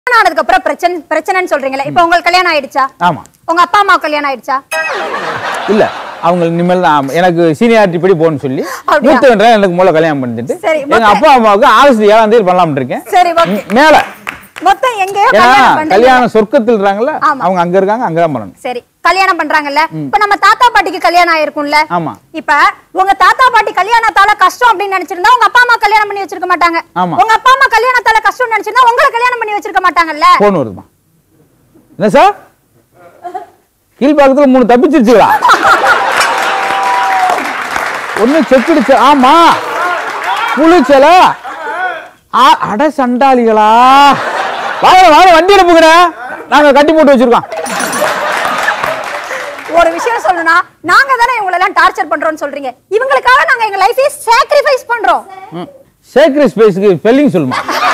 கல்யாணம் ஆனதுக்கு அப்புறம் பிரச்சனை பிரச்சனைன்னு சொல்றீங்களே இப்போ உங்களுக்கு கல்யாணம் ஆயிடுச்சா ஆமா உங்க அப்பா அம்மா கல்யாணம் ஆயிடுச்சா இல்ல அவங்க இனிமேல் தான் எனக்கு சீனியாரிட்டி படி போகணும்னு சொல்லி அப்படியா? மூத்தவன்ற எனக்கு மூல கல்யாணம் பண்ணிட்டு சரி, எங்க மொத்த- அப்பா அம்மாவுக்கு ஆகஸ்ட் ஏழாம் தேதி பண்ணலாம்னு இருக்கேன் சரி ஓகே ம், மேல மொத்தம் எங்கேயோ ஏன்னா கல்யாணம் பண்றீங்க கல்யாணம் சொர்க்கத்தில் இருக்காங்கல்ல ஆமா. அவங்க அங்க இருக்காங்க அங்கதான் பண்ணணும் சரி கல்யாணம் பண்றாங்கல்ல இப்ப நம்ம தாத்தா பாட்டிக்கு கல்யாணம் ஆயிருக்கும்ல ஆமா இப்ப உங்க தாத்தா பாட்டி கல்யாணத்தால கஷ்டம் அப்படின்னு நினைச்சிருந்தா உங்க அப்பா அம்மா கல்யாணம் பண்ணி வச்சிருக்க மாட்டாங்க ஆமா. உங்க அப்பா அம்மா கல்யாணத்தால கஷ்டம் நினைச்சிருந்தா உங்களை கல்யாணம் பண்ணி வச்சிருக்க மாட்டாங்கல்ல போன் வருதுமா என்ன சார் கீழ்பாக்கத்துல மூணு தப்பிச்சிருச்சுங்களா ஒண்ணு செத்துடுச்சு ஆமா புளிச்சல அட சண்டாளிகளா வாங்க வாங்க வண்டி அனுப்புகிறேன் நாங்க கட்டி போட்டு வச்சிருக்கோம் ஒரு விஷயம் சொல்லணும்னா நாங்க தானே இவங்களை எல்லாம் டார்ச்சர் பண்றோம்னு சொல்றீங்க இவங்களுக்காக நாங்க எங்க லைஃபையே சாக்ரிஃபைஸ் பண்றோம் சேக்ரி ஸ்பேஸ்க்கு ஸ்பெல்லிங் சொல்லுமா